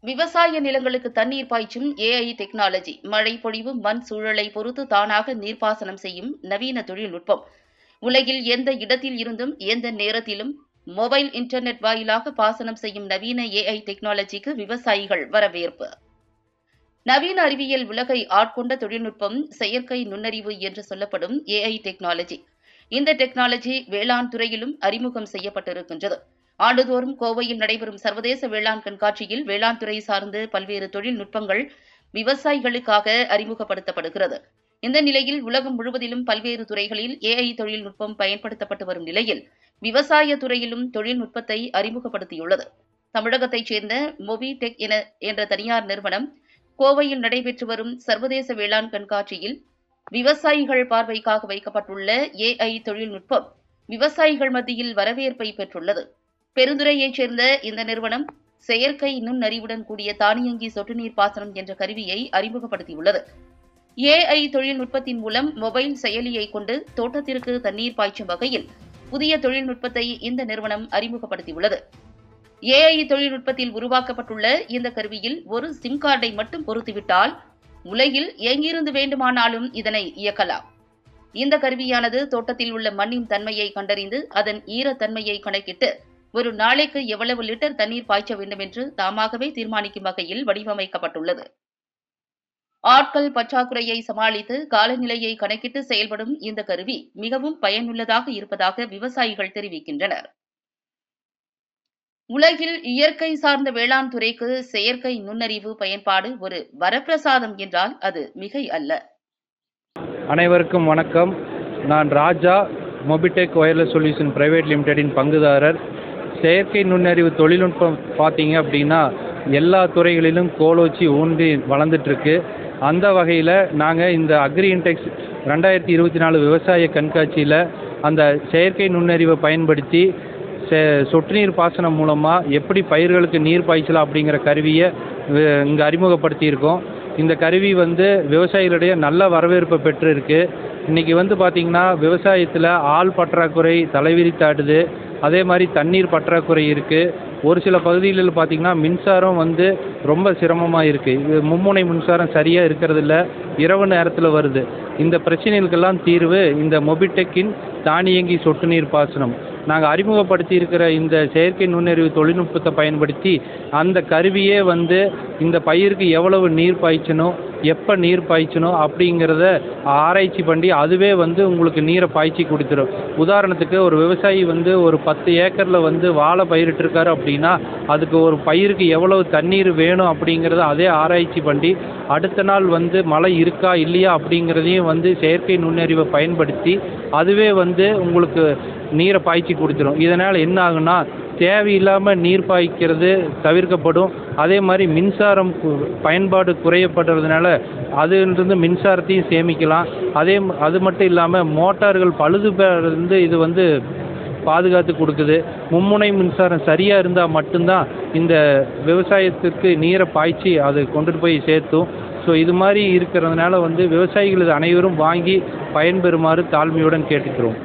விவசாய நிலங்களுக்கு தண்ணீர் பாய்ச்சும் ஏஐ டெக்னாலஜி மழை பொழிவு மண் சூழலை பொறுத்து தானாக நீர்ப்பாசனம் செய்யும் நவீன தொழில்நுட்பம் உலகில் எந்த இடத்தில் இருந்தும் எந்த நேரத்திலும் மொபைல் இன்டர்நெட் வாயிலாக பாசனம் செய்யும் நவீன ஏஐ டெக்னாலஜிக்கு விவசாயிகள் வரவேற்பு நவீன அறிவியல் உலகை ஆட்கொண்ட தொழில்நுட்பம் செயற்கை நுண்ணறிவு என்று சொல்லப்படும் ஏஐ டெக்னாலஜி இந்த டெக்னாலஜி வேளாண் துறையிலும் அறிமுகம் செய்யப்பட்டிருக்கின்றது ஆண்டுதோறும் கோவையில் நடைபெறும் சர்வதேச வேளாண் கண்காட்சியில் வேளாண் துறை சார்ந்து பல்வேறு தொழில்நுட்பங்கள் விவசாயிகளுக்காக அறிமுகப்படுத்தப்படுகிறது இந்த நிலையில் உலகம் முழுவதிலும் பல்வேறு துறைகளில் ஏஐ தொழில்நுட்பம் பயன்படுத்தப்பட்டு வரும் நிலையில் விவசாய துறையிலும் தொழில்நுட்பத்தை அறிமுகப்படுத்தியுள்ளது தமிழகத்தைச் சேர்ந்த மொபிடெக் என என்ற தனியார் நிறுவனம் கோவையில் நடைபெற்று வரும் சர்வதேச வேளாண் கண்காட்சியில் விவசாயிகள் பார்வைக்காக வைக்கப்பட்டுள்ள ஏஐ தொழில்நுட்பம் விவசாயிகள் மத்தியில் வரவேற்பை பெற்றுள்ளது பெருந்துறையைச் சேர்ந்த இந்த நிறுவனம் செயற்கை நுண்ணறிவுடன் கூடிய தானியங்கி சொட்டு நீர் பாசனம் என்ற கருவியை அறிமுகப்படுத்தியுள்ளது ஏஐ தொழில்நுட்பத்தின் மூலம் மொபைல் செயலியை கொண்டு தோட்டத்திற்கு தண்ணீர் பாய்ச்சும் வகையில் புதிய தொழில்நுட்பத்தை இந்த நிறுவனம் அறிமுகப்படுத்தியுள்ளது ஏஐ தொழில்நுட்பத்தில் உருவாக்கப்பட்டுள்ள இந்த கருவியில் ஒரு சிம் கார்டை மட்டும் பொருத்திவிட்டால் உலகில் எங்கிருந்து வேண்டுமானாலும் இதனை இயக்கலாம் இந்த கருவியானது தோட்டத்தில் உள்ள மண்ணின் தன்மையை கண்டறிந்து அதன் ஈரத்தன்மையை கணக்கிட்டு ஒரு நாளைக்கு எவ்வளவு லிட்டர் தண்ணீர் பாய்ச்ச வேண்டும் என்று தாமாகவே தீர்மானிக்கும் வகையில் வடிவமைக்கப்பட்டுள்ளது ஆட்கள் பற்றாக்குறையை சமாளித்து காலநிலையை கணக்கிட்டு செயல்படும் இந்த கருவி மிகவும் பயனுள்ளதாக இருப்பதாக விவசாயிகள் தெரிவிக்கின்றனர் உலகில் இயற்கை சார்ந்த வேளாண் துறைக்கு செயற்கை நுண்ணறிவு பயன்பாடு ஒரு வரப்பிரசாதம் என்றால் அது மிகை அல்ல அனைவருக்கும் வணக்கம் நான் Raja Mobitech wireless solution private லிமிடெடின் பங்குதாரர் செயற்கை நுண்ணறிவு தொழில்நுட்பம் பார்த்தீங்க அப்படின்னா எல்லா துறைகளிலும் கோலோச்சி ஊன்றி வளர்ந்துட்டுருக்கு அந்த வகையில் நாங்கள் இந்த அக்ரி இன்டெக்ஸ் ரெண்டாயிரத்தி இருபத்தி நாலு விவசாய கண்காட்சியில் அந்த செயற்கை நுண்ணறிவை பயன்படுத்தி செ சொட்டு நீர் பாசனம் மூலமாக எப்படி பயிர்களுக்கு நீர் பாய்ச்சலாம் அப்படிங்கிற கருவியை இங்கே அறிமுகப்படுத்தியிருக்கோம் இந்த கருவி வந்து விவசாயிகளிடையே நல்ல வரவேற்பை பெற்றிருக்கு இன்றைக்கி வந்து பார்த்திங்கன்னா விவசாயத்தில் ஆள் பற்றாக்குறை தலைவிரித்தாடுது அதே மாதிரி தண்ணீர் பற்றாக்குறை இருக்குது ஒரு சில பகுதிகளில் பார்த்திங்கன்னா மின்சாரம் வந்து ரொம்ப சிரமமாக இருக்குது இது மும்முனை மின்சாரம் சரியாக இருக்கிறதில்ல இரவு நேரத்தில் வருது இந்த பிரச்சனைகளுக்கெல்லாம் தீர்வு இந்த மொபிடெக்கின் தானியங்கி சொட்டு நீர் பாசனம் நாங்கள் அறிமுகப்படுத்தி இருக்கிற இந்த செயற்கை நுண்ணறிவு தொழில்நுட்பத்தை பயன்படுத்தி அந்த கருவியே வந்து இந்த பயிருக்கு எவ்வளவு நீர் பாய்ச்சணும் எப்போ நீர் பாய்ச்சணும் அப்படிங்கிறத ஆராய்ச்சி பண்ணி அதுவே வந்து உங்களுக்கு நீரை பாய்ச்சி கொடுத்துரும் உதாரணத்துக்கு ஒரு விவசாயி வந்து ஒரு பத்து ஏக்கரில் வந்து வாழை பயிரிட்டிருக்காரு அப்படின்னா அதுக்கு ஒரு பயிருக்கு எவ்வளவு தண்ணீர் வேணும் அப்படிங்கிறத அதே ஆராய்ச்சி பண்ணி அடுத்த நாள் வந்து மழை இருக்கா இல்லையா அப்படிங்கிறதையும் வந்து செயற்கை நுண்ணறிவை பயன்படுத்தி அதுவே வந்து உங்களுக்கு நீரை பாய்ச்சி கொடுத்துரும் இதனால் என்ன ஆகுனா தேவையில்லாமல் நீர் பாய்க்கிறது தவிர்க்கப்படும் அதே மாதிரி மின்சாரம் கு- பயன்பாடு குறையப்படுறதுனால அதிலிருந்து மின்சாரத்தையும் சேமிக்கலாம் அதே ம- அது மட்டும் இல்லாமல் மோட்டார்கள் பழுது இருந்து இது வந்து பாதுகாத்து கொடுக்குது மும்முனை மின்சாரம் சரியாக இருந்தால் மட்டும்தான் இந்த விவசாயத்திற்கு நீரை பாய்ச்சி அது கொண்டுட்டு போய் சேர்த்தும் ஸோ இது மாதிரி இருக்கிறதுனால வந்து விவசாயிகள் இது அனைவரும் வாங்கி பயன்பெறுமாறு தாழ்மையுடன் கேட்டுக்கிறோம்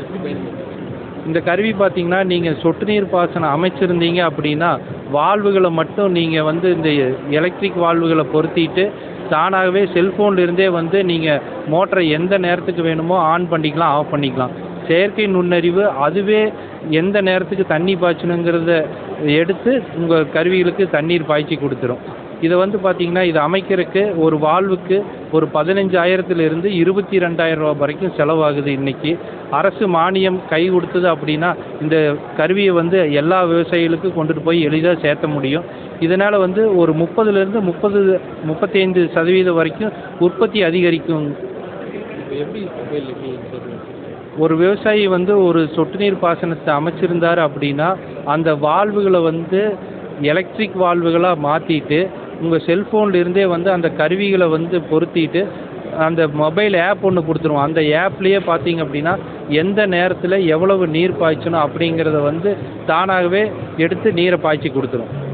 இந்த கருவி பார்த்தீங்கன்னா நீங்கள் சொட்டு நீர் பாசனம் அமைச்சிருந்தீங்க அப்படின்னா வால்வுகளை மட்டும் நீங்கள் வந்து இந்த எலக்ட்ரிக் வால்வுகளை பொருத்திட்டு தானாகவே செல்ஃபோன்ல இருந்தே வந்து நீங்கள் மோட்டரை எந்த நேரத்துக்கு வேணுமோ ஆன் பண்ணிக்கலாம் ஆஃப் பண்ணிக்கலாம் செயற்கை நுண்ணறிவு அதுவே எந்த நேரத்துக்கு தண்ணி பாய்ச்சணுங்கிறத எடுத்து உங்கள் கருவிகளுக்கு தண்ணீர் பாய்ச்சி கொடுத்துரும் இதை வந்து பார்த்தீங்கன்னா இது அமைக்கிறதுக்கு ஒரு வால்வுக்கு ஒரு பதினஞ்சாயிரத்துலேருந்து இருபத்தி ரெண்டாயிரம் ரூபா வரைக்கும் செலவாகுது இன்னைக்கு அரசு மானியம் கை கொடுத்தது அப்படின்னா இந்த கருவியை வந்து எல்லா விவசாயிகளுக்கும் கொண்டுட்டு போய் எளிதாக சேர்த்த முடியும் இதனால் வந்து ஒரு முப்பதுலேருந்து முப்பது முப்பத்தைந்து சதவீதம் வரைக்கும் உற்பத்தி அதிகரிக்கும் ஒரு விவசாயி வந்து ஒரு சொட்டு நீர் பாசனத்தை அமைச்சிருந்தார் அப்படின்னா அந்த வால்வுகளை வந்து எலக்ட்ரிக் வால்வுகளாக மாற்றிட்டு உங்கள் செல்ஃபோன்ல இருந்தே வந்து அந்த கருவிகளை வந்து பொருத்திட்டு அந்த மொபைல் ஆப் ஒன்று கொடுத்துருவோம் அந்த ஆப்லேயே பார்த்தீங்க அப்படின்னா எந்த நேரத்தில் எவ்வளவு நீர் பாய்ச்சணும் அப்படிங்கிறத வந்து தானாகவே எடுத்து நீரை பாய்ச்சி கொடுத்துரும்